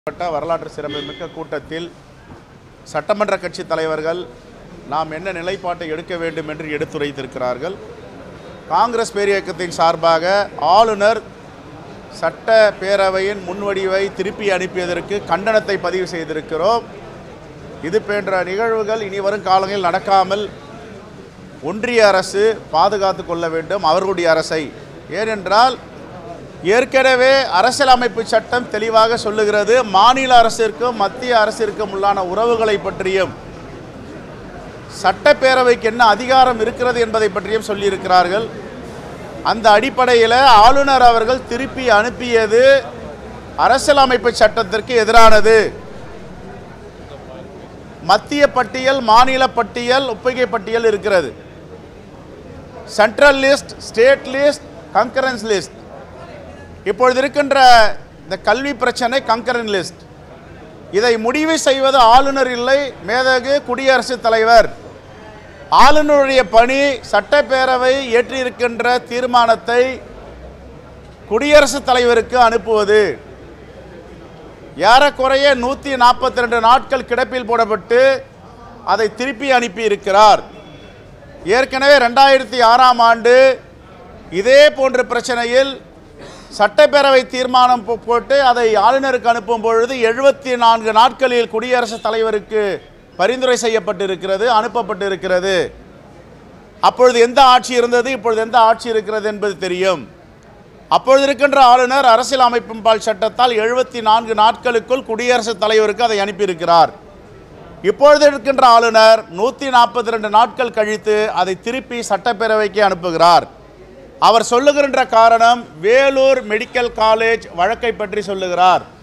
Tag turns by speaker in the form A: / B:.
A: பட்ட வரலாற்று சிறப்புமிக்க கூட்டத்தில் சட்டமன்ற கட்சி தலைவர்கள் நாம் என்ன நிலைப்பாட்டை எடுக்க வேண்டும் என்று எடுத்துரைத்திருக்கிறார்கள் காங்கிரஸ் பேரியக்கத்தின் சார்பாக ஆளுநர் சட்ட பேரவையின் முன்வடிவை திருப்பி அனுப்பியதற்கு கண்டனத்தை பதிவு செய்திருக்கிறோம் இது போன்ற நிகழ்வுகள் இனி வரும் காலங்களில் நடக்காமல் ஒன்றிய அரசு பாதுகாத்து கொள்ள வேண்டும் அவர்களுடைய அரசை ஏனென்றால் ஏற்கனவே அரசியலமைப்பு சட்டம் தெளிவாக சொல்லுகிறது மாநில அரசிற்கும் மத்திய அரசிற்கும் உள்ளான உறவுகளை பற்றியும் சட்டப்பேரவைக்கு என்ன அதிகாரம் இருக்கிறது என்பதை பற்றியும் சொல்லியிருக்கிறார்கள் அந்த அடிப்படையில் ஆளுநர் அவர்கள் திருப்பி அனுப்பியது அரசியலமைப்பு சட்டத்திற்கு எதிரானது மத்திய பட்டியல் மாநில பட்டியல் ஒப்புகை பட்டியல் இருக்கிறது central list state list concurrent list இப்பொழுது இருக்கின்ற இந்த கல்வி பிரச்சனை கங்கரன் லிஸ்ட் இதை முடிவு செய்வது ஆளுநர் இல்லை மேதகு குடியரசுத் தலைவர் ஆளுநருடைய பணி சட்டப்பேரவை ஏற்றிருக்கின்ற தீர்மானத்தை குடியரசுத் தலைவருக்கு அனுப்புவது ஏறக்குறைய நூற்றி நாற்பத்தி ரெண்டு நாட்கள் கிடப்பில் போடப்பட்டு அதை திருப்பி அனுப்பி இருக்கிறார் ஏற்கனவே ரெண்டாயிரத்தி ஆறாம் ஆண்டு இதே போன்ற பிரச்சனையில் சட்டப்பேரவை தீர்மானம் போ- போட்டு அதை ஆளுநருக்கு அனுப்பும் பொழுது எழுபத்தி நான்கு நாட்களில் குடியரசுத் தலைவருக்கு பரிந்துரை செய்யப்பட்டிருக்கிறது அனுப்பப்பட்டிருக்கிறது அப்பொழுது எந்த ஆட்சி இருந்தது இப்பொழுது எந்த ஆட்சி இருக்கிறது என்பது தெரியும் அப்பொழுது இருக்கின்ற ஆளுநர் அரசியல் அமைப்பின்பால் சட்டத்தால் எழுபத்தி நான்கு நாட்களுக்குள் குடியரசுத் தலைவருக்கு அதை அனுப்பியிருக்கிறார் இப்பொழுது இருக்கின்ற ஆளுநர் நூற்றி நாற்பத்தி ரெண்டு நாட்கள் கழித்து அதை திருப்பி சட்டப்பேரவைக்கு அனுப்புகிறார் அவர் சொல்லுகின்ற காரணம் வேலூர் மெடிக்கல் காலேஜ் வழக்கை பற்றி சொல்லுகிறார்